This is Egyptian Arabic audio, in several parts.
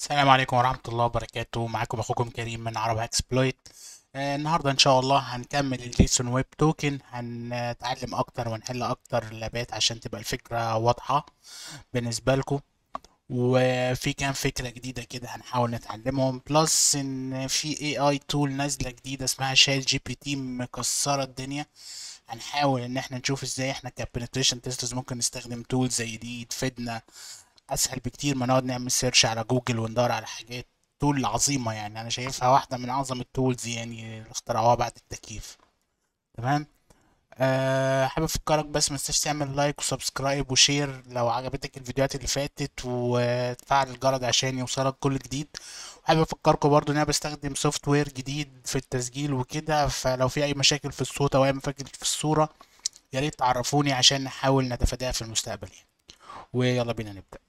السلام عليكم ورحمة الله وبركاته معاكم أخوكم كريم من عرب اكسبلويت آه النهاردة إن شاء الله هنكمل الجيسون ويب توكن هنتعلم أكتر ونحل أكتر لابات عشان تبقى الفكرة واضحة بالنسبة لكم وفي كام فكرة جديدة كده هنحاول نتعلمهم بلس إن في اي اي تول نازلة جديدة اسمها شات جي بي تي مكسرة الدنيا هنحاول إن احنا نشوف ازاي احنا كبنتريشن تيسترز ممكن نستخدم تول زي دي تفيدنا اسهل بكتير ما نقعد نعمل سيرش على جوجل وندور على حاجات تول عظيمة يعني انا شايفها واحدة من اعظم التولز يعني اللي اخترعوها بعد التكييف تمام أه حابب افكرك بس ما تنساش تعمل لايك وسبسكرايب وشير لو عجبتك الفيديوهات اللي فاتت وتفعل الجرس عشان يوصلك كل جديد وحابب افكركم برضو ان انا بستخدم سوفت وير جديد في التسجيل وكده فلو في اي مشاكل في الصوت او اي مشاكل في الصورة يا ريت تعرفوني عشان نحاول نتفاداها في المستقبل يعني ويلا بينا نبدأ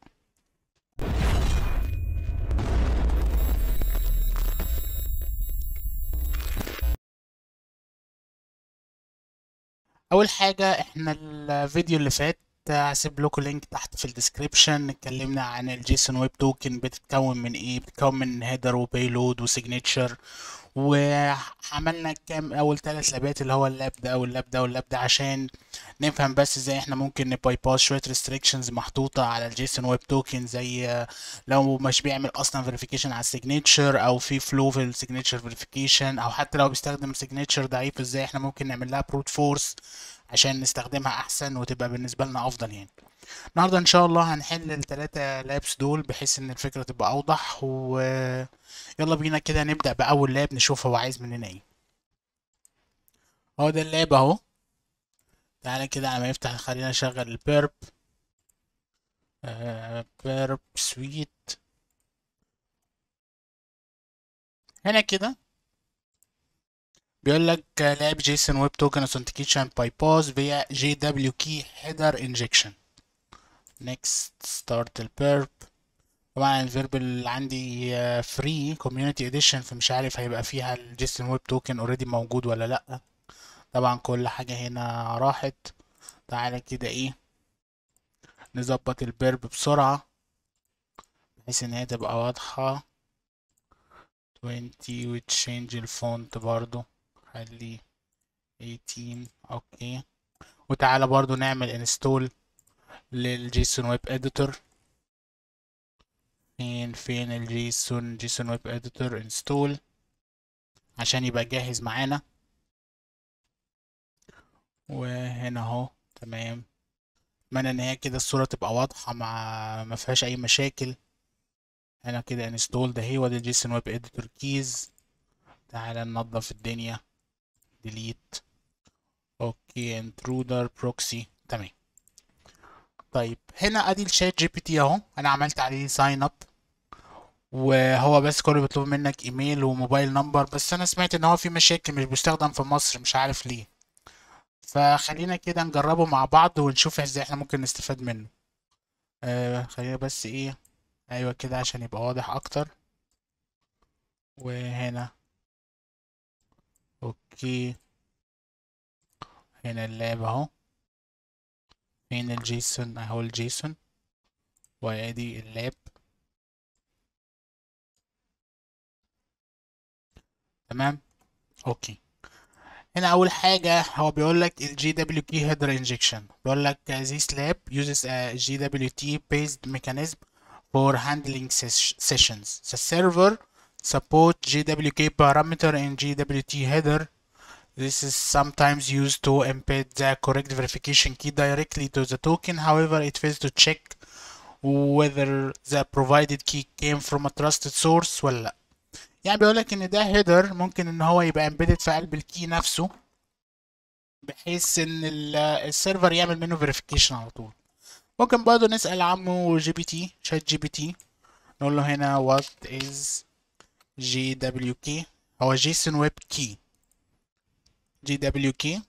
اول حاجه احنا الفيديو اللي فات هسيب لكم لينك تحت في الديسكريبشن اتكلمنا عن الجيسون ويب توكن بتتكون من ايه بتتكون من هيدر وبيلود وسيجنتشر وعملنا كام اول ثلاث لابات اللي هو اللاب ده واللاب ده واللاب ده عشان نفهم بس ازاي احنا ممكن نباي باس شويه ريستريكشنز محطوطه على الجيسون ويب توكن زي لو مش بيعمل اصلا فيريفيكيشن على السيجنتشر او في فلو في السيجنتشر فيريفيكيشن او حتى لو بيستخدم سيجنتشر ضعيف ازاي احنا ممكن نعمل لها بروت فورس عشان نستخدمها احسن وتبقى بالنسبه لنا افضل يعني النهارده ان شاء الله هنحل الثلاثه لابس دول بحيث ان الفكره تبقى اوضح و يلا بينا كده نبدا باول لاب نشوف هو عايز مننا ايه هو ده اللاب اهو تعالى كده على ما يفتح خلينا نشغل البيرب آه بيرب سويت هنا كده بيقول لك لعب جيسون ويب توكن authentication باي باس via جي دبليو كي هيدر انجكشن next start البيرب طبعا الفيرب اللي عندي فري كوميونتي اديشن فمش عارف هيبقى فيها الجيسون ويب توكن اوريدي موجود ولا لا طبعا كل حاجة هنا راحت تعالى كده ايه نظبط البيرب بسرعة بحيث ان هي تبقى واضحة 20 وتشينج الفونت برضو خليه 18 اوكي وتعالى برضو نعمل انستول للجيسون ويب اديتور فين فين الجيسون جيسون ويب اديتور انستول عشان يبقى جاهز معانا وهنا اهو تمام اتمنى ان هي كده الصورة تبقى واضحة مع ما فيهاش اي مشاكل هنا كده انستول ده هو ده جيسون ويب اديتور كيز تعالى ننظف الدنيا ديليت اوكي انترودر بروكسي تمام طيب هنا ادي الشات جي بي تي اهو انا عملت عليه ساين اب وهو بس كله بيطلب منك ايميل وموبايل نمبر بس انا سمعت ان هو في مشاكل مش بيستخدم في مصر مش عارف ليه فخلينا كده نجربه مع بعض ونشوف ازاي احنا ممكن نستفاد منه آه خلينا بس ايه ايوه كده عشان يبقى واضح اكتر وهنا اوكي هنا اللاب اهو فين الجيسون اهو الجيسون وادي اللاب تمام اوكي هنا اول حاجه هو بيقول لك الجي دبليو كي هيدر انجكشن بيقول لك this lab uses a GWT based mechanism for handling sessions the server support GWK parameter in GWT header This is sometimes used to embed the correct verification key directly to the token. However, it fails to check whether the provided key came from a trusted source ولا لا. يعني بيقولك ان ده header ممكن ان هو يبقى embedded في قلب الكي نفسه بحيث ان السيرفر يعمل منه verification على طول. ممكن برضه نسأل عمه جي بي تي شات جي بي تي نقول له هنا what is GWK هو جيسون ويب كي جي دبليو كي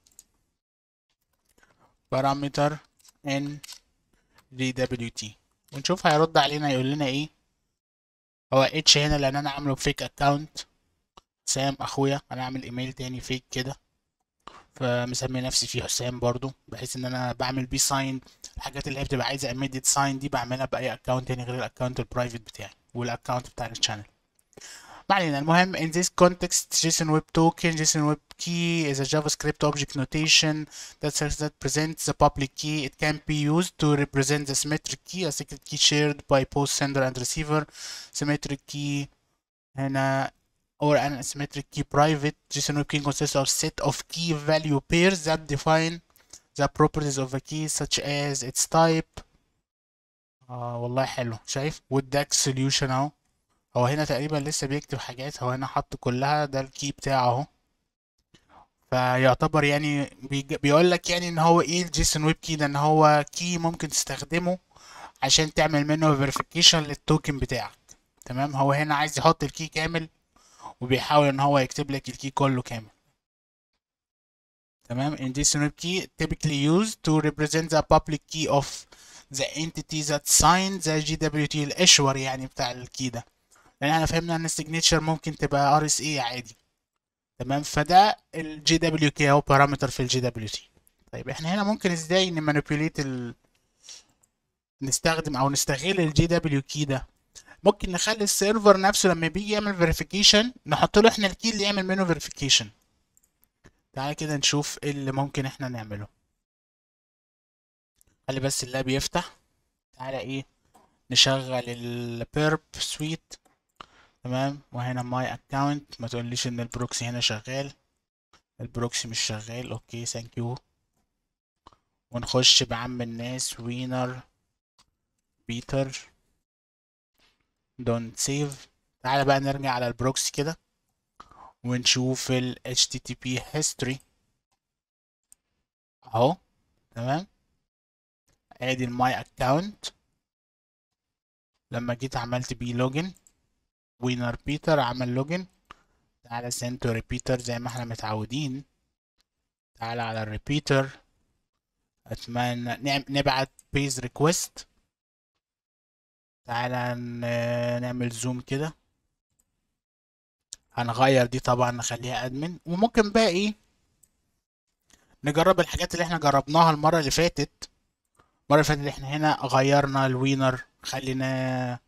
بارامتر ان جي دبليو تي ونشوف هيرد علينا يقول لنا ايه هو اتش هنا لان انا عامله فيك اكونت سام اخويا انا عامل ايميل تاني فيك كده فمسمي نفسي فيه حسام برضو بحيث ان انا بعمل بيه ساين الحاجات اللي هي بتبقى عايزه اميديت ساين دي بعملها باي اكونت تاني غير الاكونت البرايفت بتاعي والاكونت بتاع الشانل ما علينا المهم in this context JSON Web Token JSON Web Key is a JavaScript object notation that says that presents the public key it can be used to represent the symmetric key a secret key shared by both sender and receiver symmetric key هنا or an asymmetric key private JSON Web Key consists of set of key value pairs that define the properties of a key such as its type آه والله حلو شايف والداك solution اهو هو هنا تقريبا لسه بيكتب حاجات هو هنا حط كلها ده الكي بتاعه اهو فيعتبر يعني بيقول لك يعني ان هو ايه الجيسون ويب كي ده ان هو كي ممكن تستخدمه عشان تعمل منه فيريفيكيشن للتوكن بتاعك تمام هو هنا عايز يحط الكي كامل وبيحاول ان هو يكتب لك الكي كله كامل تمام in JSON web key typically used to represent the public key of the entity that signed the GWT الاشور يعني بتاع الكي ده لان احنا فهمنا ان السيجنتشر ممكن تبقى ار اس اي عادي تمام فده الجي دبليو كي اهو بارامتر في الجي دبليو تي طيب احنا هنا ممكن ازاي نمانيبيوليت ال... نستخدم او نستغل الجي دبليو كي ده ممكن نخلي السيرفر نفسه لما بيجي يعمل فيريفيكيشن نحط له احنا الكي اللي يعمل منه فيريفيكيشن تعالى كده نشوف ايه اللي ممكن احنا نعمله خلي بس اللاب يفتح تعالى ايه نشغل البيرب سويت تمام وهنا ماي اكونت ما تقوليش ان البروكسي هنا شغال البروكسي مش شغال اوكي ثانك يو ونخش بعم الناس وينر بيتر دونت سيف تعالى بقى نرجع على البروكسي كده ونشوف ال HTTP history اهو تمام ادي الماي اكونت لما جيت عملت بيه لوجن وينر بيتر عمل لوجن تعالى send to repeater زي ما احنا متعودين تعالى على الريبيتر اتمنى نبعت بيز ريكويست تعالى نعمل زوم كده هنغير دي طبعا نخليها ادمن وممكن بقى ايه نجرب الحاجات اللي احنا جربناها المرة اللي فاتت المرة اللي فاتت احنا هنا غيرنا الوينر خلينا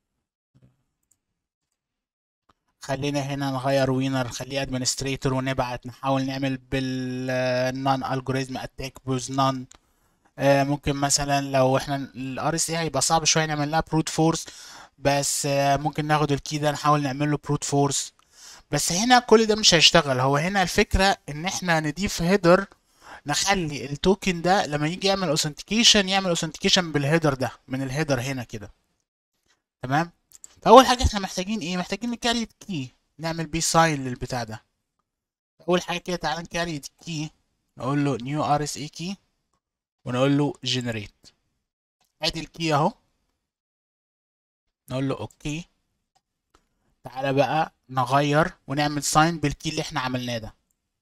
خلينا هنا نغير وينر نخليه ادمنستريتور ونبعت نحاول نعمل بالنون الجوريزم اتاك بوز نون ممكن مثلا لو احنا الار اس اي هيبقى صعب شويه نعمل لها بروت فورس بس آه ممكن ناخد الكي ده نحاول نعمل له بروت فورس بس هنا كل ده مش هيشتغل هو هنا الفكره ان احنا نضيف هيدر نخلي التوكن ده لما يجي يعمل اوثنتيكيشن يعمل اوثنتيكيشن بالهيدر ده من الهيدر هنا كده تمام فاول حاجه احنا محتاجين ايه محتاجين نكريت كي نعمل بيه ساين للبتاع ده اول حاجه كده تعالى نكريت كي نقول له نيو ار اس اي كي ونقول له جنريت ادي الكي اهو نقول له اوكي تعالى بقى نغير ونعمل ساين بالكي اللي احنا عملناه ده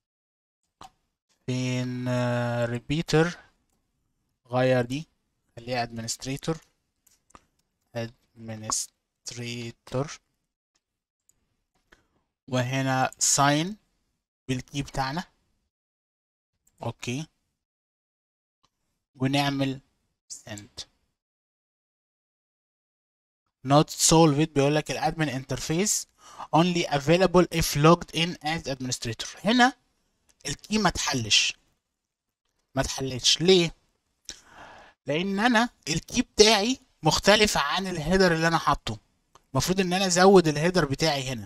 فين ريبيتر غير دي خليها ادمنستريتور ادمنستريتور وهنا ساين بالكي بتاعنا اوكي ونعمل send not solved بيقول لك الادمن انترفيس only available if logged in as administrator هنا الكي ما اتحلش ما اتحلتش ليه لان انا الكي بتاعي مختلف عن الهيدر اللي انا حاطه المفروض ان انا ازود الهيدر بتاعي هنا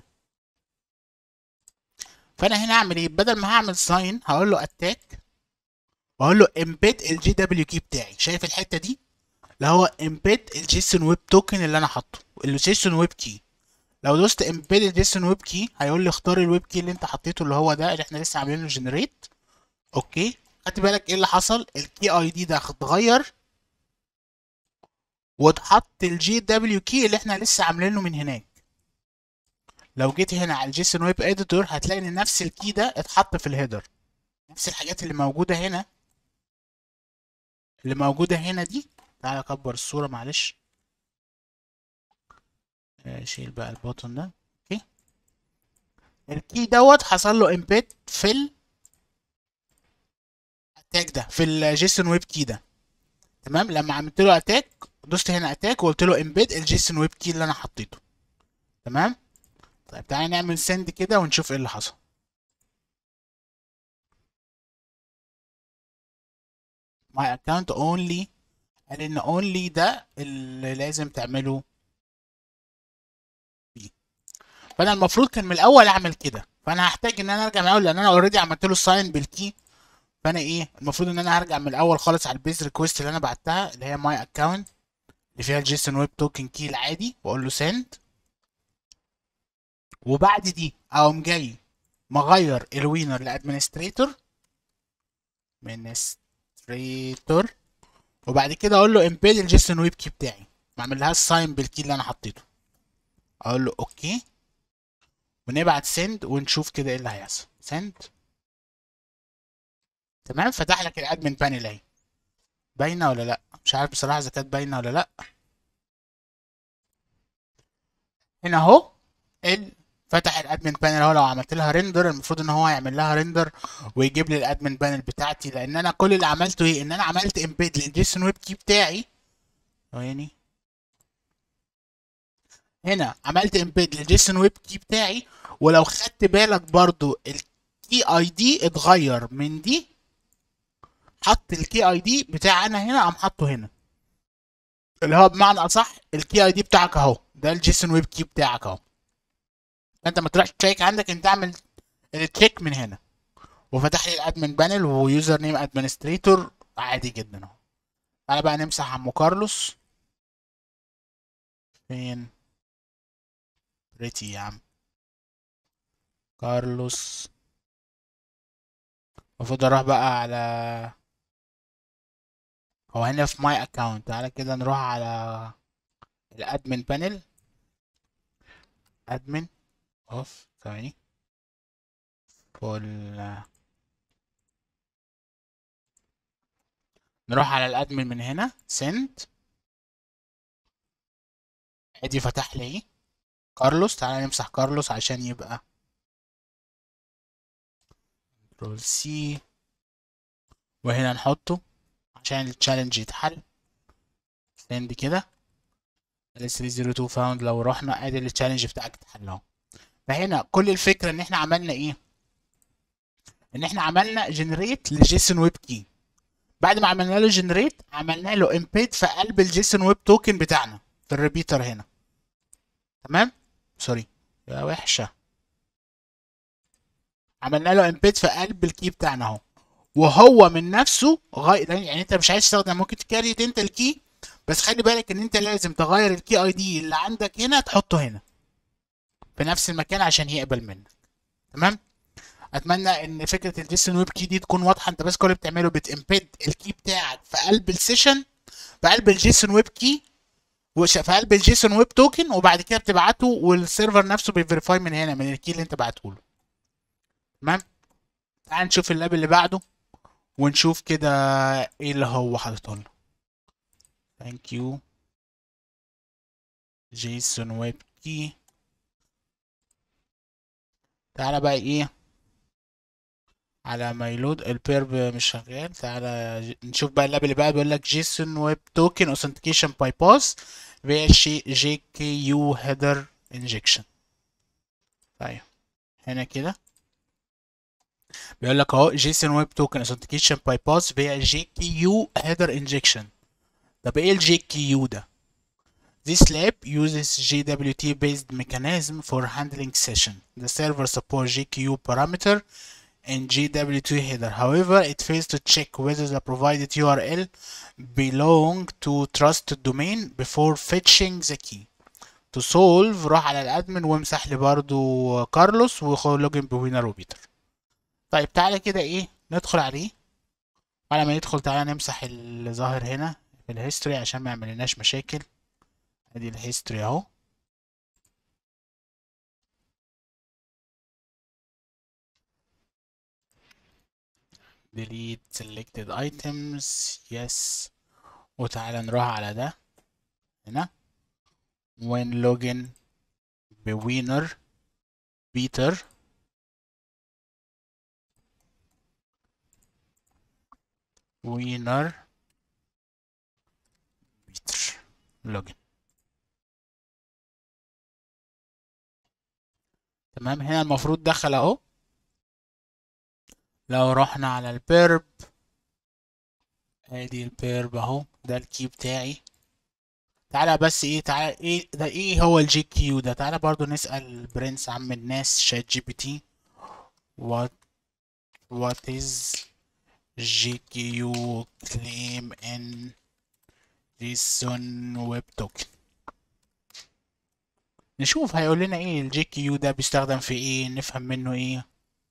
فانا هنا اعمل ايه بدل ما هعمل ساين هقول له اتاك واقول له امبيد الجي دبليو كي بتاعي شايف الحته دي اللي هو امبيد الجيسون ويب توكن اللي انا حاطه الجيسون ويب كي لو دوست امبيد الجيسون ويب كي هيقول لي اختار الويب كي اللي انت حطيته اللي هو ده اللي احنا لسه عاملين له جنريت اوكي خدت بالك ايه اللي حصل الكي اي دي ده اتغير واتحط الجي دبليو كي اللي احنا لسه عاملينه من هناك لو جيت هنا على الجيسون ويب اديتور هتلاقي ان نفس الكي ده اتحط في الهيدر نفس الحاجات اللي موجوده هنا اللي موجوده هنا دي تعالى اكبر الصوره معلش شيل بقى البوتون ده اوكي الكي دوت حصل له امبيد في ال اتاك ده في الجيسون ويب كي ده تمام لما عملت له اتاك دوست هنا اتاك وقلت له امبيد الجيسون ويب كي اللي انا حطيته تمام طيب تعالى نعمل سند كده ونشوف ايه اللي حصل my account only قال ان only ده اللي لازم تعمله فيه فانا المفروض كان من الاول اعمل كده فانا هحتاج ان انا ارجع من الاول لان انا اوريدي عملت له ساين بالكي فانا ايه المفروض ان انا هرجع من الاول خالص على البيز ريكوست اللي انا بعتها اللي هي ماي اكونت اللي فيها الجيسون ويب توكن كي العادي واقول له سند وبعد دي اقوم جاي مغير الوينر لادمنستريتور administrator وبعد كده اقول له امبيد الجيسون ويب كي بتاعي ما اعملهاش ساين بالكي اللي انا حطيته اقول له اوكي ونبعت سند ونشوف كده ايه اللي هيحصل سند تمام فتح لك الادمن بانل اهي باينه ولا لا مش عارف بصراحه اذا كانت باينه ولا لا هنا اهو ال فتح الادمن بانل اهو لو عملت لها ريندر المفروض ان هو يعمل لها ريندر ويجيب لي الادمن بانل بتاعتي لان انا كل اللي عملته ايه ان انا عملت امبيد للجيسون ويب كي بتاعي ثواني هنا عملت امبيد للجيسون ويب كي بتاعي ولو خدت بالك برضو الكي اي دي اتغير من دي حط الكي اي دي بتاع انا هنا قام حاطه هنا اللي هو بمعنى اصح الكي اي دي بتاعك اهو ده الجيسون ويب كي بتاعك اهو فانت ما تروحش تشيك عندك انت اعمل التشيك من هنا وفتح لي الادمن بانل ويوزر نيم ادمنستريتور عادي جدا اهو تعالى بقى نمسح عمو كارلوس فين بريتي يا عم كارلوس المفروض اروح بقى على هو هنا في ماي اكونت تعالى كده نروح على الادمن بانل ادمن اوف ثواني فول نروح على الادمن من هنا سند ادي فتح لي كارلوس تعالى نمسح كارلوس عشان يبقى كنترول سي وهنا نحطه عشان التشالنج يتحل سند كده ال 302 فاوند لو رحنا ادي التشالنج بتاعك اتحل اهو فهنا كل الفكره ان احنا عملنا ايه ان احنا عملنا جنريت للجيسون ويب كي بعد ما عملنا له جنريت عملنا له امبيد في قلب الجيسون ويب توكن بتاعنا في الريبيتر هنا تمام سوري يا وحشه عملنا له امبيد في قلب الكي بتاعنا اهو وهو من نفسه غير يعني انت مش عايز تستخدم ممكن تكريت انت الكي بس خلي بالك ان انت لازم تغير الكي اي دي اللي عندك هنا تحطه هنا في نفس المكان عشان يقبل منك تمام اتمنى ان فكره الجيسون ويب كي دي تكون واضحه انت بس كل اللي بتعمله بتامبيد الكي بتاعك في قلب السيشن في قلب الجيسون ويب كي وش في قلب الجيسون ويب توكن وبعد كده بتبعته والسيرفر نفسه بيفيريفاي من هنا من الكي اللي انت بعته له تمام تعال نشوف اللاب اللي بعده ونشوف كده ايه اللي هو حاططه لنا ثانك يو جيسون ويب كي تعالى بقى ايه على ما يلود البيرب مش شغال تعالى نشوف بقى اللاب اللي بقى بيقول لك جيسون ويب توكن اوثنتيكيشن باي باس في شي جي كي يو هيدر انجكشن طيب هنا كده بيقول لك اهو جيسون ويب توكن اوثنتيكيشن باي باس في جي كي يو هيدر انجكشن طب ايه الجي كي يو ده This lab uses JWT-based mechanism for handling session. The server supports GKU parameter and JWT header. However, it fails to check whether the provided URL belong to trusted domain before fetching the key. To solve روح على الادمن وامسح لي برضو كارلوس وخد لوجن بوينر روبيتر. طيب تعالى كده ايه ندخل عليه. على ما ندخل تعالى نمسح اللي ظاهر هنا في الهيستوري عشان ما يعملناش مشاكل. ادي الهيستوري اهو delete selected items yes وتعالى نروح على ده هنا when login بوينر بيتر وينر بيتر login تمام هنا المفروض دخل اهو لو رحنا على البيرب ادي البيرب اهو ده الكي بتاعي تعالى بس ايه تعالى ايه ده ايه هو الجي كيو ده تعالى برضو نسأل برنس عم الناس شات جي بي تي what what is GKU claim in JSON web token نشوف هيقول لنا ايه الجي كيو ده بيستخدم في ايه نفهم منه ايه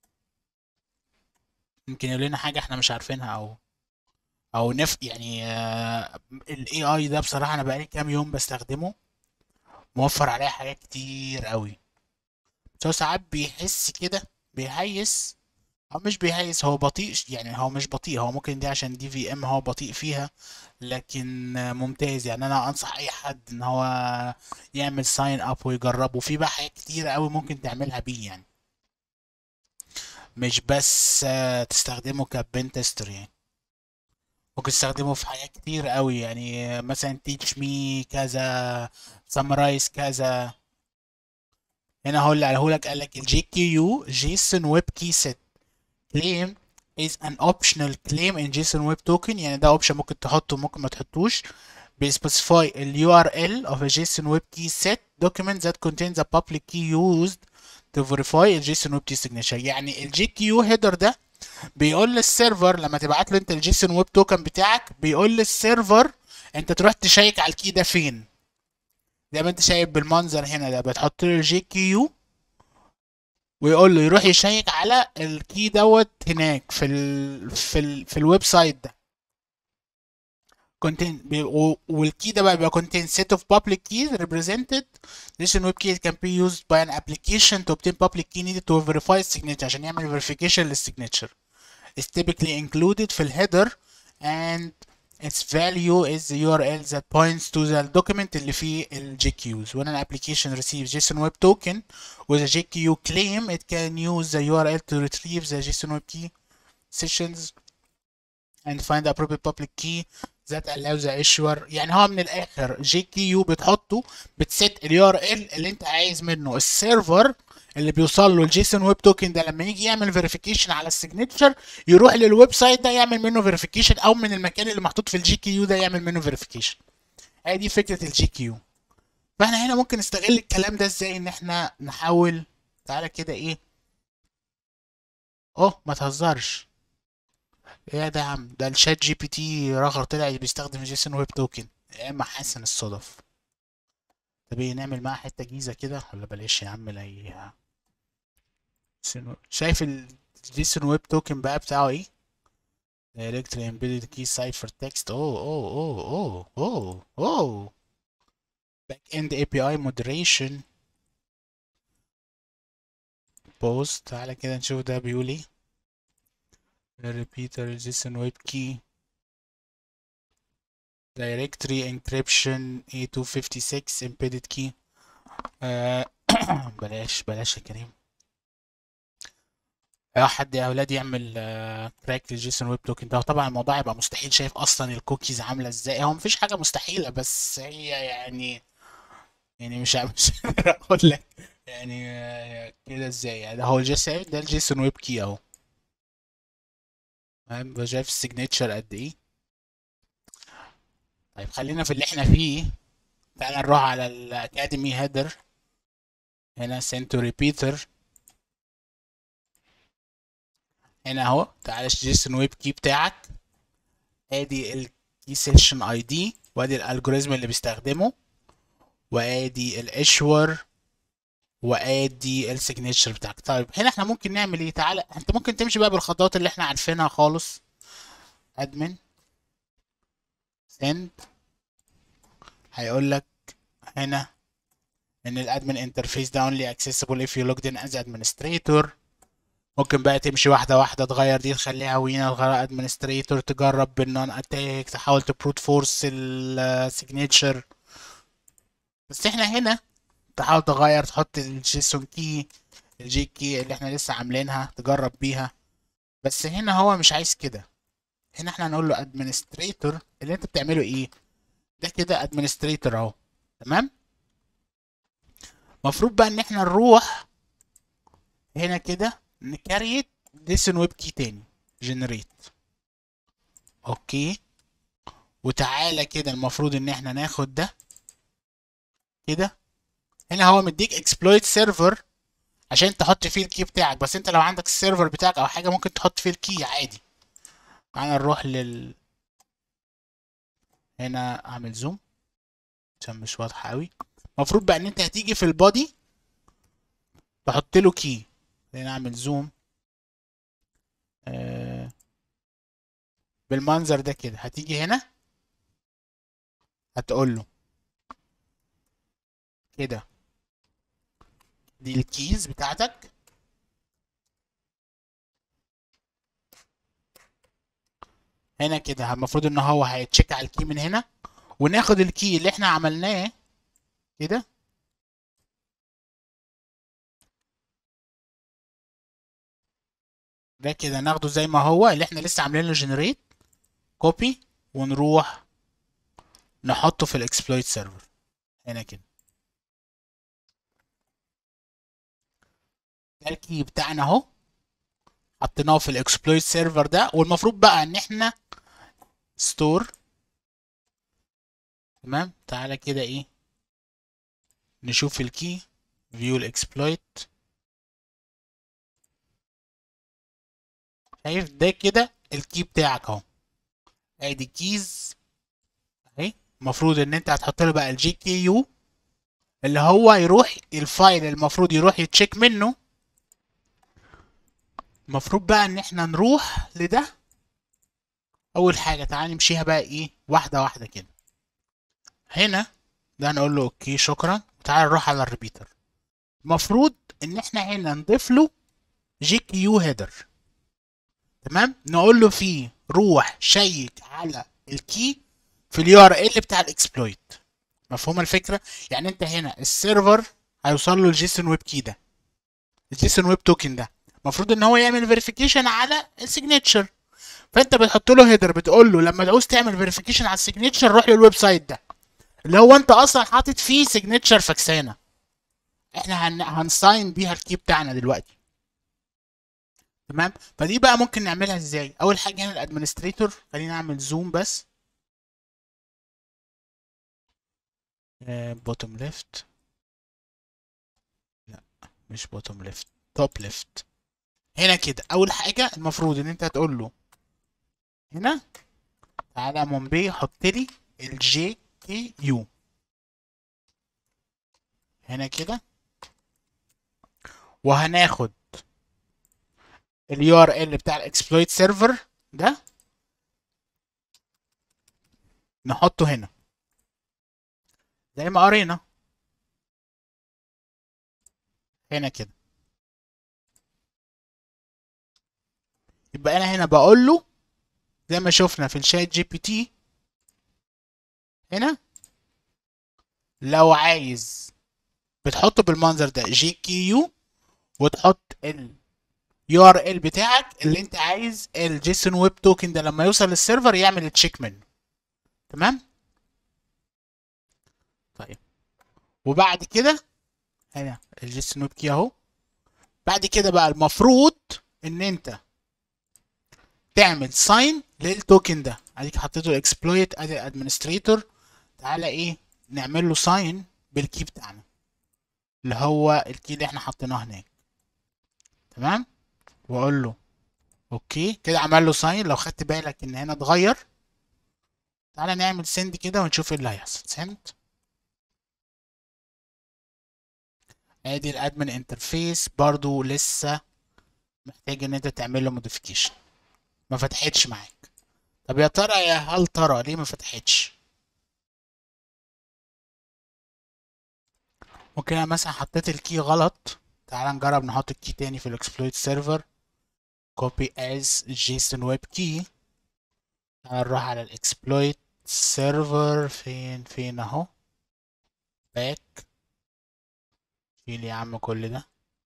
يمكن يقول لنا حاجة احنا مش عارفينها او او نف يعني الاي اي ده بصراحة انا بقالي كام يوم بستخدمه موفر عليا حاجات كتير قوي بس هو ساعات بيحس كده بيهيس هو مش بيهيس هو بطيء يعني هو مش بطيء هو ممكن دي عشان دي في ام هو بطيء فيها لكن ممتاز يعني انا انصح اي حد ان هو يعمل ساين اب ويجربه في بقى حاجات كتير قوي ممكن تعملها بيه يعني مش بس تستخدمه كبين تيستر يعني ممكن تستخدمه في حاجات كتير قوي يعني مثلا تيتش مي كذا سمرايز كذا هنا هو اللي قاله لك قال لك الجي كيو يو جيسون ويب كي سيت claim is an optional claim in JSON Web Token يعني ده اوبشن ممكن تحطه ممكن ما تحطوش بيسبيسيفاي ال URL of a JSON Web Key set document that contains a public key used to verify a JSON Web Key signature يعني ال GKU header ده بيقول للسيرفر لما تبعت له انت الجيسون ويب توكن بتاعك بيقول للسيرفر انت تروح تشيك على الكي ده فين زي ما انت شايف بالمنظر هنا ده بتحط له الجي كيو ويقول له يروح يشيك على الكي دوت هناك في ال في ال في الويب سايت ده contain والكي ده بقى بيبقى contain set of public keys represented this web key can be used by an application to obtain public key needed to verify signature عشان يعمل verification للsignature is typically included في الهيدر and its value is the URL that points to the document اللي فيه ال JQs. When an application receives JSON Web Token with a JQ claim, it can use the URL to retrieve the JSON Web Key sessions and find the appropriate public key that allows the issuer يعني هو من الاخر جي كي يو بتحطه بتست اليو ار ال اللي انت عايز منه السيرفر اللي بيوصل له الجيسون ويب توكن ده لما يجي يعمل فيريفيكيشن على السيجنتشر يروح للويب سايت ده يعمل منه فيريفيكيشن او من المكان اللي محطوط في الجي كي يو ده يعمل منه فيريفيكيشن هي دي فكره الجي كي يو فاحنا هنا ممكن نستغل الكلام ده ازاي ان احنا نحاول تعالى كده ايه اوه ما تهزرش ايه ده يا عم ده الشات جي بي تي رغر طلع بيستخدم جيسون ويب توكن يا اما حسن الصدف طب ايه نعمل معاه حته جيزه كده ولا بلاش يا عم لا شايف الجيسون ويب توكن بقى بتاعه ايه directly embedded key cipher text اوه اوه اوه اوه اوه اوه back end API moderation post تعالى كده نشوف ده بيقول ايه repeater JSON web key directory encryption A256 embedded key آه بلاش بلاش يا كريم اي حد يا اولاد يعمل كراك للجيسون ويب توكن ده طبعا الموضوع يبقى مستحيل شايف اصلا الكوكيز عامله ازاي هو مفيش حاجه مستحيله بس هي يعني يعني مش مش اقول لك يعني كده ازاي يعني هو الجيسون ده الجيسون ويب كي اهو فاهم شايف السيجنتشر قد ايه طيب خلينا في اللي احنا فيه تعالى نروح على الاكاديمي هيدر هنا سنتو ريبيتر هنا اهو تعالى جيسون ويب كي بتاعك ادي الكي سيشن اي دي وادي الالجوريزم اللي بيستخدمه وادي الاشور وادي السيجنتشر بتاعك طيب هنا احنا ممكن نعمل ايه تعالى انت ممكن تمشي بقى بالخطوات اللي احنا عارفينها خالص ادمن سند هيقول لك هنا ان الادمن انترفيس ده only accessible if you logged in as administrator ممكن بقى تمشي واحدة واحدة تغير دي تخليها وينر تغير ادمنستريتور تجرب بالنون اتاك تحاول تبروت فورس السيجنتشر بس احنا هنا تحاول تغير تحط الجيسون كي الجي كي اللي احنا لسه عاملينها تجرب بيها بس هنا هو مش عايز كده هنا احنا هنقول له ادمنستريتور اللي انت بتعمله ايه ده كده ادمنستريتور اهو تمام مفروض بقى ان احنا نروح هنا كده نكريت جيسون ويب كي تاني جنريت اوكي وتعالى كده المفروض ان احنا ناخد ده كده هنا هو مديك اكسبلويت سيرفر عشان تحط فيه الكي بتاعك بس انت لو عندك السيرفر بتاعك او حاجه ممكن تحط فيه الكي عادي تعالى نروح لل هنا اعمل زوم عشان مش واضحه قوي المفروض بقى ان انت هتيجي في البادي تحط له كي هنا اعمل زوم آه بالمنظر ده كده هتيجي هنا هتقول له كده دي الكيز بتاعتك هنا كده المفروض ان هو هيتشيك على الكي من هنا وناخد الكي اللي احنا عملناه كده ده كده ناخده زي ما هو اللي احنا لسه عاملين له جنريت كوبي ونروح نحطه في الاكسبلويت سيرفر هنا كده ده الكي بتاعنا اهو حطيناه في الاكسبلويت سيرفر ده والمفروض بقى ان احنا ستور تمام تعالى كده ايه نشوف الكي فيو الاكسبلويت شايف ده كده الكي بتاعك اهو ادي كيز اهي المفروض ان انت هتحط له بقى الجي كي يو اللي هو يروح الفايل المفروض يروح يتشيك منه المفروض بقى ان احنا نروح لده اول حاجه تعالى نمشيها بقى ايه واحده واحده كده هنا ده نقول له اوكي شكرا تعالى نروح على الريبيتر المفروض ان احنا هنا نضيف له جي كي يو هيدر تمام نقول له فيه روح شيك على الكي في اليو ار ال بتاع الاكسبلويت مفهوم الفكره يعني انت هنا السيرفر هيوصل له الجيسون ويب كي ده الجيسون ويب توكن ده المفروض ان هو يعمل فيريفيكيشن على السيجنتشر فانت بتحط له هيدر بتقول له لما تعوز تعمل فيريفيكيشن على السيجنتشر روح للويب سايت ده اللي هو انت اصلا حاطط فيه سيجنتشر فاكسانه احنا هن... هنساين بيها الكي بتاعنا دلوقتي تمام فدي بقى ممكن نعملها ازاي اول حاجه هنا الادمنستريتور خلينا نعمل زوم بس بوتوم ليفت لا مش بوتوم ليفت توب ليفت هنا كده اول حاجه المفروض ان انت هتقول له هنا تعالى مومبي حط لي الجي كي يو هنا كده وهناخد اليو ار ال بتاع الاكسبلويت سيرفر ده نحطه هنا زي ما قرينا هنا كده يبقى انا هنا بقول له زي ما شفنا في الشات جي بي تي هنا لو عايز بتحطه بالمنظر ده جي كي يو وتحط ال يو ار ال بتاعك اللي انت عايز الجيسون ويب توكن ده لما يوصل للسيرفر يعمل تشيك منه تمام طيب وبعد كده هنا الجيسون ويب كي اهو بعد كده بقى المفروض ان انت تعمل ساين للتوكن ده اديك حطيته الاكسبلويت ادي الادمنستريتور تعالى ايه نعمل له ساين بالكي بتاعنا اللي هو الكي اللي احنا حطيناه هناك تمام واقول له اوكي كده عمل له ساين لو خدت بالك ان هنا اتغير تعالى نعمل سند كده ونشوف ايه اللي هيحصل سند ادي الادمن انترفيس برضو لسه محتاج ان انت تعمل له موديفيكيشن ما فتحتش معاك طب يا ترى يا هل ترى ليه ما فتحتش ممكن انا مثلا حطيت الكي غلط تعال نجرب نحط الكي تاني في الاكسبلويت سيرفر copy as json web key تعال نروح على الاكسبلويت سيرفر فين فين اهو باك شيل يا عم كل ده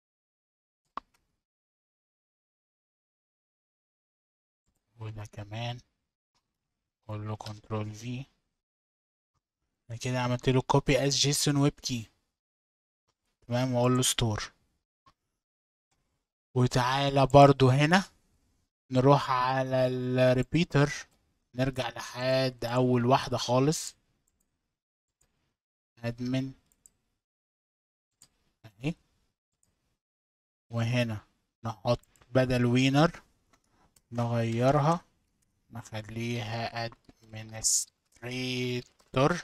وده كمان اقول له كنترول في انا كده عملت له كوبي از جيسون ويب كي تمام واقول له ستور وتعالى برضو هنا نروح على الريبيتر نرجع لحد اول واحدة خالص ادمن اهي وهنا نحط بدل وينر نغيرها نخليها ادمنستريتور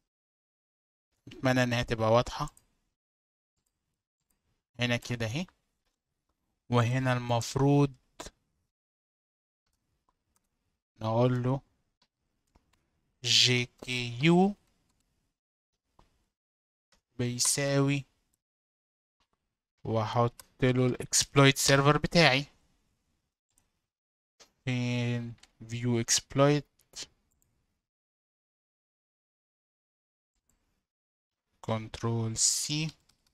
اتمنى انها تبقى واضحة هنا كده اهي وهنا المفروض نقول له جي كي يو بيساوي واحط له الاكسبلويت سيرفر بتاعي فين فيو اكسبلويت كنترول سي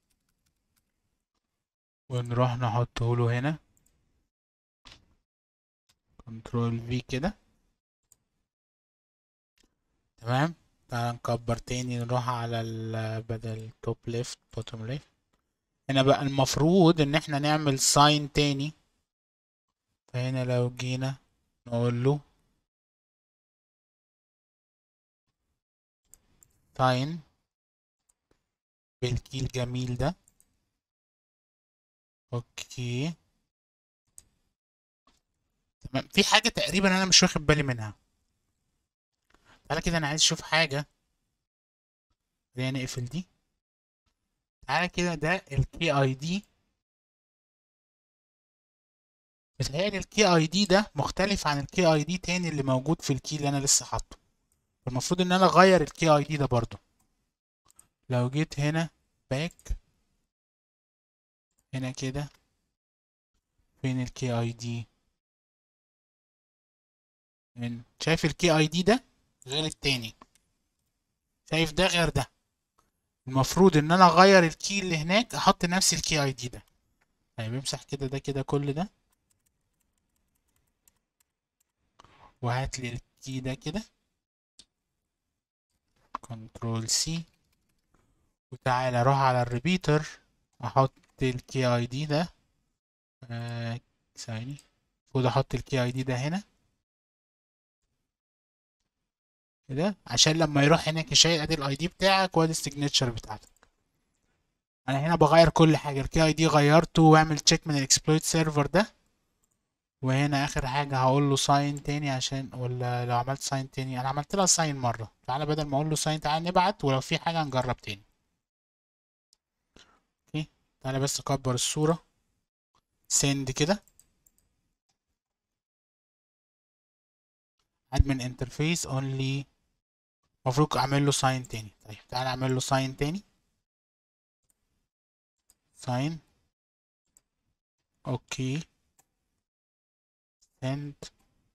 ونروح نحطه له هنا كنترول في كده تمام تعال نكبر تاني نروح على ال بدل توب ليفت بوتوم ليفت هنا بقى المفروض ان احنا نعمل ساين تاني فهنا لو جينا نقول له ساين بالكي الجميل ده اوكي تمام في حاجة تقريبا انا مش واخد بالي منها تعالى كده انا عايز اشوف حاجة خلينا نقفل دي تعالى كده ده الكي اي دي بتهيألي الكي اي دي ده مختلف عن الكي اي دي تاني اللي موجود في الكي اللي انا لسه حاطه المفروض ان انا اغير الكي اي دي ده برضو لو جيت هنا باك هنا كده فين الكي اي دي شايف الكي اي دي ده غير التاني شايف ده غير ده المفروض ان انا اغير الكي اللي هناك احط نفس الكي اي دي ده طيب امسح كده ده كده كل ده وهات لي الكي ده كده كنترول سي وتعالى اروح على الريبيتر احط الكي اي دي ده آه ثاني المفروض احط الكي اي دي ده هنا كده عشان لما يروح هناك يشيل ادي الاي دي بتاعك وادي السيجنتشر بتاعتك انا هنا بغير كل حاجه الكي اي دي غيرته واعمل تشيك من الاكسبلويت سيرفر ده وهنا اخر حاجه هقول له ساين تاني عشان ولا لو عملت ساين تاني انا عملت لها ساين مره تعالى بدل ما اقول له ساين تعالى نبعت ولو في حاجه نجرب تاني اوكي تعالى بس اكبر الصوره سند كده admin interface only المفروض اعمل له ساين تاني طيب تعالى اعمل له ساين تاني ساين اوكي send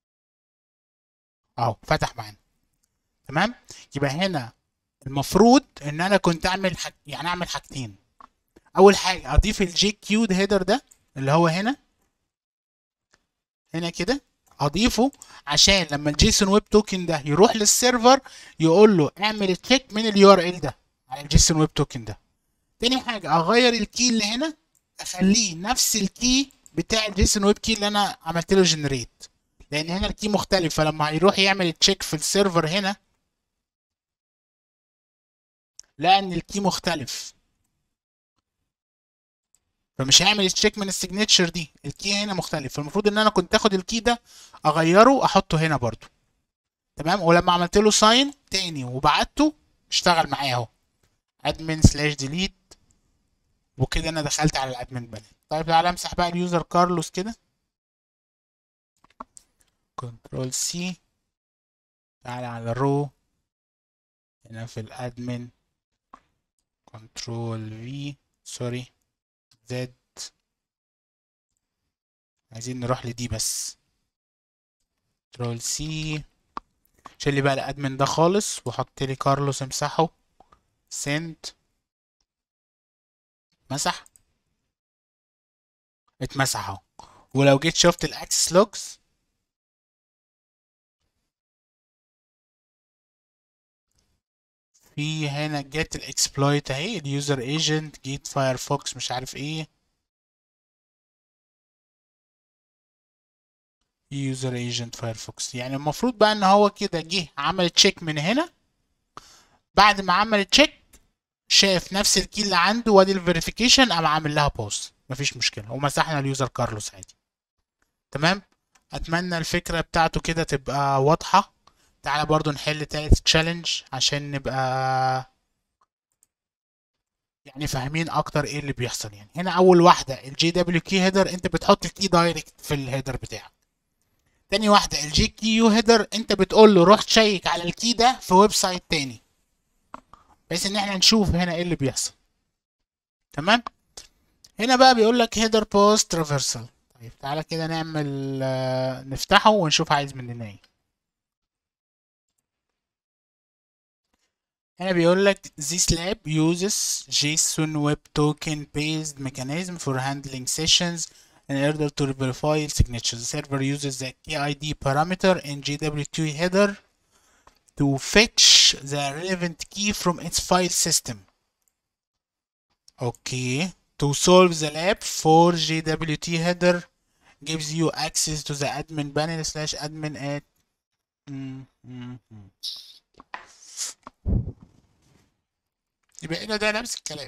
اهو فتح معانا تمام يبقى هنا المفروض ان انا كنت اعمل حاج... يعني اعمل حاجتين اول حاجه اضيف الجي كيو هيدر ده اللي هو هنا هنا كده اضيفه عشان لما الجيسون ويب توكن ده يروح للسيرفر يقول له اعمل تشيك من اليو ار ال ده على الجيسون ويب توكن ده تاني حاجه اغير الكي اللي هنا اخليه نفس الكي بتاع الجيسون ويب كي اللي انا عملت له جنريت لان هنا الكي مختلف فلما يروح يعمل تشيك في السيرفر هنا لقى ان الكي مختلف فمش هيعمل تشيك من السيجنتشر دي الكي هنا مختلف فالمفروض ان انا كنت اخد الكي ده اغيره احطه هنا برضو تمام ولما عملت له ساين تاني وبعته اشتغل معايا اهو ادمن سلاش ديليت وكده انا دخلت على الادمن بانل طيب تعالى امسح بقى اليوزر كارلوس كده كنترول سي تعالى على الرو هنا في الادمن كنترول في سوري زد عايزين نروح لدي بس كنترول سي شيل لي بقى الادمن ده خالص وحط لي كارلوس امسحه سند مسح اتمسح اهو ولو جيت شفت الاكسس لوجز في هنا جيت الاكسبلويت اهي اليوزر ايجنت جيت فايرفوكس مش عارف ايه يوزر ايجنت فايرفوكس يعني المفروض بقى ان هو كده جه عمل تشيك من هنا بعد ما عمل تشيك شاف نفس الكي اللي عنده وادي الفيريفيكيشن قام عامل لها بوست مفيش مشكله ومسحنا اليوزر كارلوس عادي تمام اتمنى الفكره بتاعته كده تبقى واضحه تعالى برضو نحل تالت تشالنج عشان نبقى يعني فاهمين اكتر ايه اللي بيحصل يعني هنا اول واحده الجي دبليو كي هيدر انت بتحط الكي دايركت في الهيدر بتاعك تاني واحده الجي كي يو هيدر انت بتقول له روح تشيك على الكي ده في ويب سايت تاني بحيث ان احنا نشوف هنا ايه اللي بيحصل تمام هنا بقى بيقول لك هيدر بوست ترافرسال طيب تعالى كده نعمل آه، نفتحه ونشوف عايز مننا ايه هنا بيقول لك this lab uses JSON Web Token based mechanism for handling sessions in order to verify signatures. The server uses the KID parameter in JWT header to fetch the relevant key from its file system. Okay. To solve the lab for JWT header gives you access to the admin panel slash admin at Mm, mm, mm. يبقى هنا ده نفس الكلام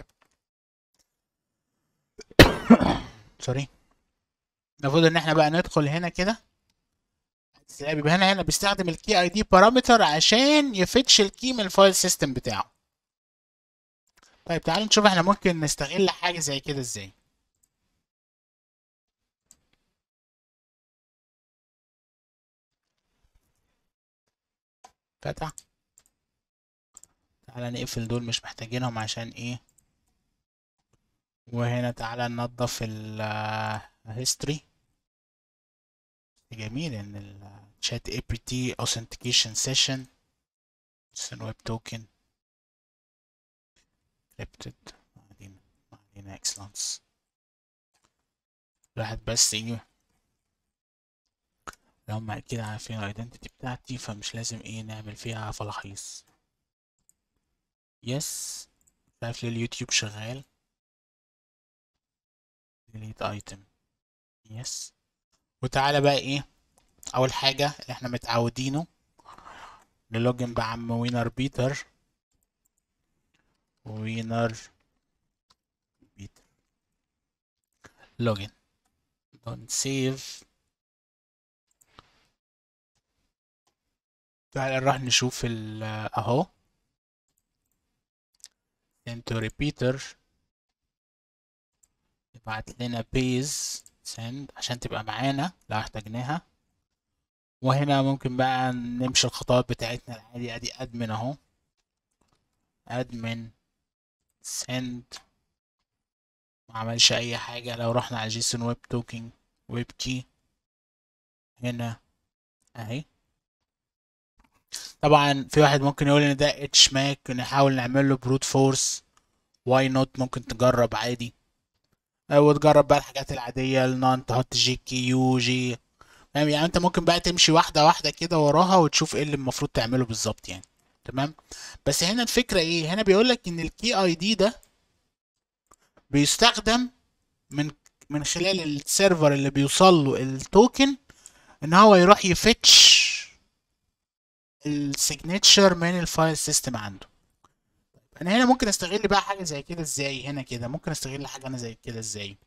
سوري المفروض ان احنا بقى ندخل هنا كده يبقى هنا هنا بيستخدم الكي اي دي بارامتر عشان يفتش الكي من الفايل سيستم بتاعه طيب تعالوا نشوف احنا ممكن نستغل حاجه زي كده ازاي فتح تعالى نقفل دول مش محتاجينهم عشان ايه وهنا تعالى ننضف الهيستوري جميل ان الشات اي بي تي authentication session ويب توكن encrypted بعدين بعدين اكسلانس الواحد بس ايه لو هم اكيد عارفين الايدنتيتي بتاعتي فمش لازم ايه نعمل فيها فلاحيص يس مش عارف ليه اليوتيوب شغال delete item يس وتعالى بقى ايه اول حاجة اللي احنا متعودينه نلوجن بعم وينر بيتر وينر بيتر لوجن don't save تعالى نروح نشوف ال اهو send to repeater يبعت لنا base send عشان تبقى معانا لو احتاجناها وهنا ممكن بقى نمشي الخطوات بتاعتنا العادي ادي admin اهو admin send ما عملش اي حاجة لو رحنا على جيسون ويب توكن ويب كي هنا اهي طبعا في واحد ممكن يقول ان ده اتش ماك نحاول نعمل له بروت فورس واي نوت ممكن تجرب عادي وتجرب بقى الحاجات العادية النون تحط جي كي يو جي فاهم يعني انت ممكن بقى تمشي واحدة واحدة كده وراها وتشوف ايه اللي المفروض تعمله بالظبط يعني تمام بس هنا الفكرة ايه هنا بيقول لك ان الكي اي دي ده بيستخدم من من خلال السيرفر اللي بيوصل له التوكن ان هو يروح يفتش السيجنتشر من الفايل سيستم عنده انا هنا ممكن استغل بقى حاجه زي كده ازاي هنا كده ممكن استغل حاجه انا زي كده ازاي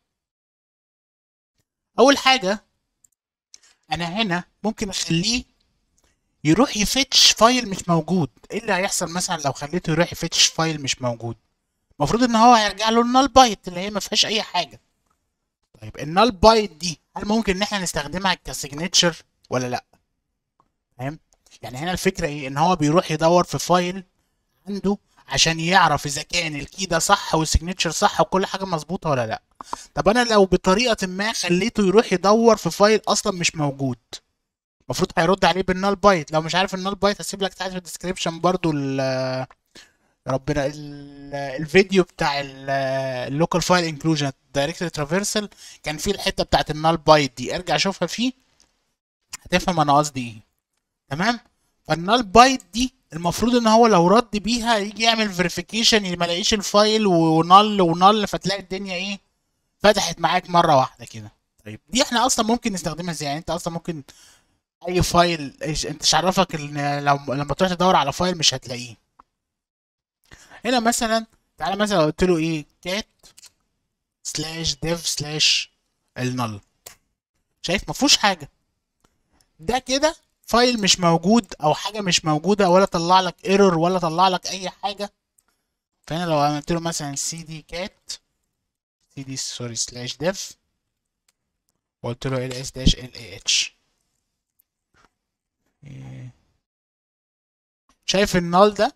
اول حاجه انا هنا ممكن اخليه يروح يفتش فايل مش موجود ايه اللي هيحصل مثلا لو خليته يروح يفتش فايل مش موجود المفروض ان هو هيرجع له النال بايت اللي هي ما فيهاش اي حاجه طيب النال بايت دي هل ممكن ان احنا نستخدمها كسيجنتشر ولا لا فاهم يعني هنا الفكره ايه ان هو بيروح يدور في فايل عنده عشان يعرف اذا كان الكي ده صح والسيجنتشر صح وكل حاجه مظبوطه ولا لا طب انا لو بطريقه ما خليته يروح يدور في فايل اصلا مش موجود المفروض هيرد عليه بالنال بايت لو مش عارف النال بايت هسيب لك تحت في الديسكريبشن برضو ال ربنا ال- الفيديو بتاع اللوكال فايل انكلوجن دايركتوري ترافيرسال كان فيه الحته بتاعت النال بايت دي ارجع شوفها فيه هتفهم انا قصدي ايه تمام فالنال بايت دي المفروض ان هو لو رد بيها يجي يعمل فيريفيكيشن ما يلاقيش الفايل ونال ونال فتلاقي الدنيا ايه فتحت معاك مره واحده كده طيب دي احنا اصلا ممكن نستخدمها ازاي يعني انت اصلا ممكن اي فايل إيش- انت مش عرفك ان لو لما تروح تدور على فايل مش هتلاقيه هنا مثلا تعالى مثلا قلت له ايه كات سلاش ديف سلاش النل شايف ما فيهوش حاجه ده كده فايل مش موجود او حاجه مش موجوده ولا طلع لك ايرور ولا طلع لك اي حاجه فهنا لو عملت له مثلا سي دي كات سي دي سوري سلاش ديف وقلت له ال اس داش ال اي اتش شايف النال ده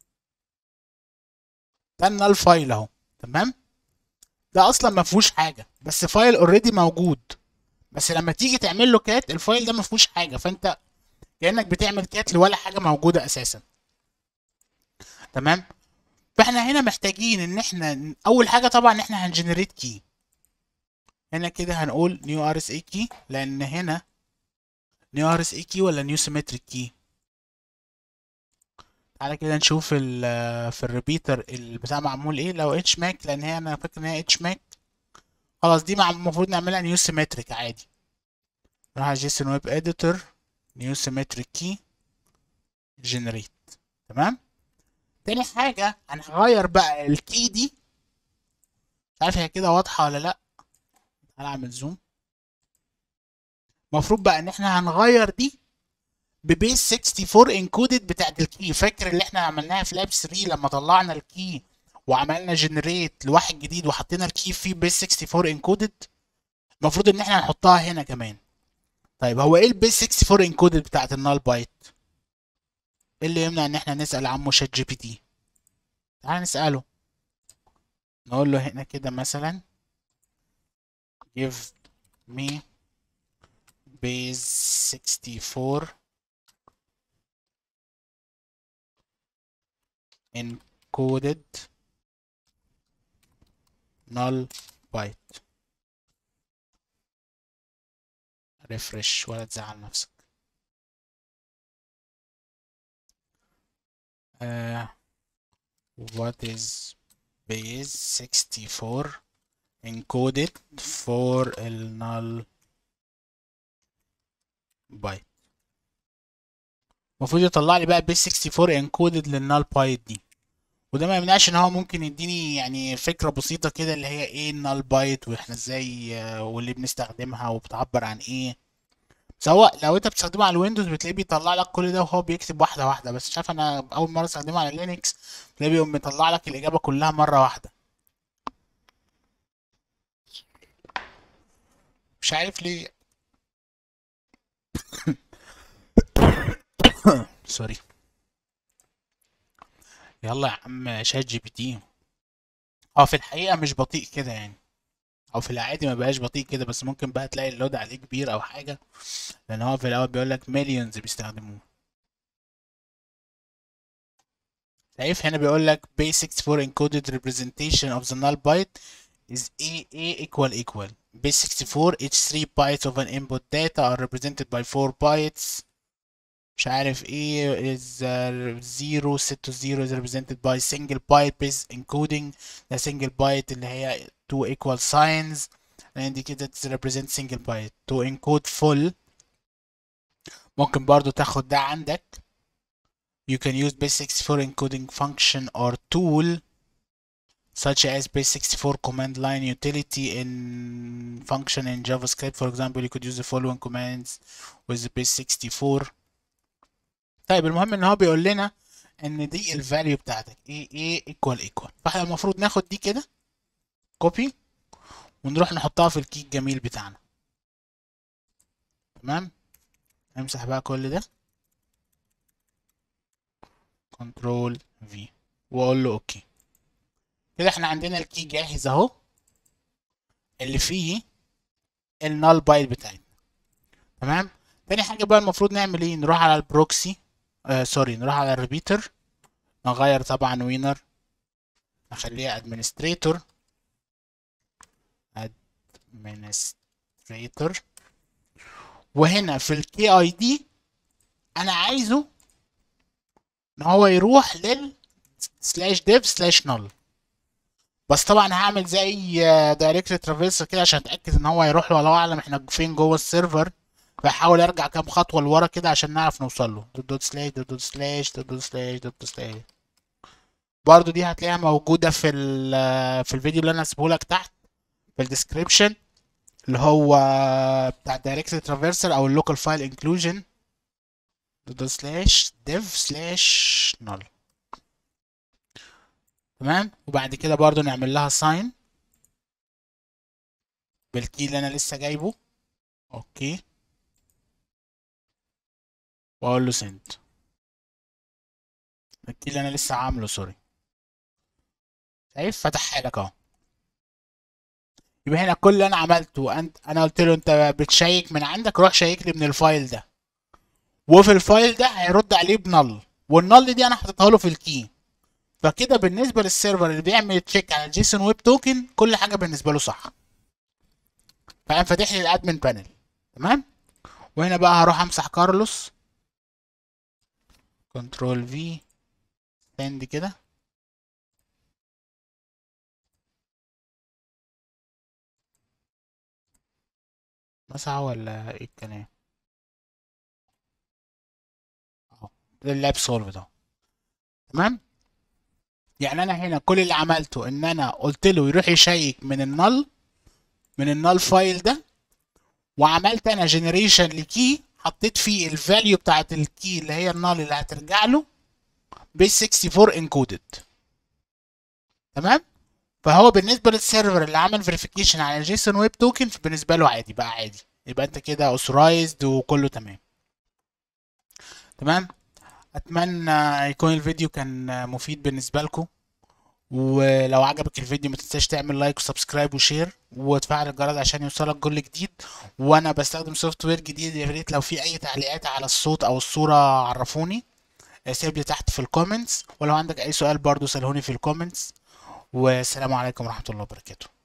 ده النال فايل اهو تمام ده اصلا ما فيهوش حاجه بس فايل اوريدي موجود بس لما تيجي تعمل له كات الفايل ده ما فيهوش حاجه فانت كانك بتعمل كات لولا حاجه موجوده اساسا تمام فاحنا هنا محتاجين ان احنا اول حاجه طبعا احنا هنجنريت كي هنا كده هنقول نيو ار اس اي كي لان هنا نيو ار اس اي كي ولا نيو سيمتريك كي تعالى كده نشوف ال في الريبيتر البتاع معمول ايه لو اتش ماك لان هي انا فاكر ان هي اتش ماك خلاص دي مع- المفروض نعملها نيو سيمتريك عادي نروح على جيسون ويب اديتور نيو سيمتريك كي جنريت تمام تاني حاجة هنغير بقى الكي دي مش عارف هي كده واضحة ولا لأ تعالى اعمل زوم المفروض بقى ان احنا هنغير دي ببيس 64 انكودد بتاعت الكي فاكر اللي احنا عملناها في لاب 3 لما طلعنا الكي وعملنا جنريت لواحد جديد وحطينا الكي فيه بيس 64 انكودد المفروض ان احنا هنحطها هنا كمان طيب هو ايه البيس 64 انكودد بتاعت النال بايت ايه اللي يمنع ان احنا نسأل عمو شات جي بي تي تعال نسأله نقول له هنا كده مثلا give me base 64 encoded null byte refresh ولا تزعل نفسك uh, what is base 64 encoded for ال null byte المفروض يطلع لي بقى بيس 64 encoded للنال بايت دي وده ما يمنعش ان هو ممكن يديني يعني فكرة بسيطة كده اللي هي ايه النال بايت واحنا ازاي آه، واللي بنستخدمها وبتعبر عن ايه سواء لو انت بتستخدمه على الويندوز بتلاقيه بيطلع لك كل ده وهو بيكتب واحدة واحدة بس مش عارف انا اول مرة استخدمه على لينكس تلاقيه بيقوم مطلع لك الاجابة كلها مرة واحدة مش عارف ليه سوري يلا يا عم شات جي بي تي هو في الحقيقة مش بطيء كده يعني او في العادي ما بقاش بطيء كده بس ممكن بقى تلاقي اللود عليه كبير او حاجة لان هو في الاول بيقول لك مليونز بيستخدموه شايف هنا بيقول لك base 64 encoded representation of the null byte is a a equal equal base 64 each 3 bytes of an input data are represented by 4 bytes مش عارف ايه is uh, zero set to zero is represented by single byte based encoding the single byte اللي هي two equal signs and كده it represent single byte to encode full ممكن برضو تاخد ده عندك you can use base 64 encoding function or tool such as base 64 command line utility in function in JavaScript for example you could use the following commands with the base 64 طيب المهم ان هو بيقول لنا ان دي الفاليو بتاعتك ايه ايه ايكوال ايكوال فاحنا المفروض ناخد دي كده كوبي ونروح نحطها في الكي الجميل بتاعنا تمام امسح بقى كل ده كنترول في واقول له اوكي كده احنا عندنا الكي جاهز اهو اللي فيه النال بايت بتاعتنا تمام تاني حاجه بقى المفروض نعمل ايه نروح على البروكسي آه سوري نروح على الريبيتر نغير طبعا وينر نخليها ادمنستريتور ادمنستريتور وهنا في الكي اي دي انا عايزه ان هو يروح لل سلاش ديف سلاش نل بس طبعا هعمل زي دايركت ترافيرس كده عشان اتاكد ان هو يروح له الله اعلم احنا فين جوه السيرفر فحاول ارجع كام خطوه لورا كده عشان نعرف نوصل له دوت دوت سلاش دوت دوت سلاش دوت دوت سلاش دوت دوت سلاش برضو دي هتلاقيها موجوده في ال في الفيديو اللي انا هسيبه لك تحت في الديسكريبشن اللي هو بتاع دايركت ترافيرسال او اللوكال فايل انكلوجن دوت سلاش ديف سلاش نل تمام وبعد كده برضو نعمل لها ساين بالكي اللي انا لسه جايبه اوكي واقول له سنت الكي اللي انا لسه عامله سوري شايف فتحها لك اهو يبقى هنا كل اللي انا عملته انت انا قلت له انت بتشيك من عندك روح شيك لي من الفايل ده وفي الفايل ده هيرد عليه بنل والنل دي انا حاططها له في الكي فكده بالنسبه للسيرفر اللي بيعمل تشيك على الجيسون ويب توكن كل حاجه بالنسبه له صح فقام فاتح لي الادمن بانل تمام وهنا بقى هروح امسح كارلوس كنترول في سند كده مسحه ولا ايه الكلام اهو ده اللاب سولف ده تمام يعني انا هنا كل اللي عملته ان انا قلت له يروح يشيك من النل من النل فايل ده وعملت انا جنريشن لكي حطيت فيه الفاليو بتاعت الكي اللي هي النال اللي هترجع له بيس 64 انكودد تمام فهو بالنسبه للسيرفر اللي عمل فيريفيكيشن على الجيسون ويب توكن بالنسبه له عادي بقى عادي يبقى انت كده اوثرايزد وكله تمام تمام اتمنى يكون الفيديو كان مفيد بالنسبه لكم ولو عجبك الفيديو ما تنساش تعمل لايك وسبسكرايب وشير وتفعل الجرس عشان يوصلك كل جديد وانا بستخدم سوفت وير جديد يا ريت لو في اي تعليقات على الصوت او الصوره عرفوني سيب لي تحت في الكومنتس ولو عندك اي سؤال برضو سألهوني في الكومنتس والسلام عليكم ورحمه الله وبركاته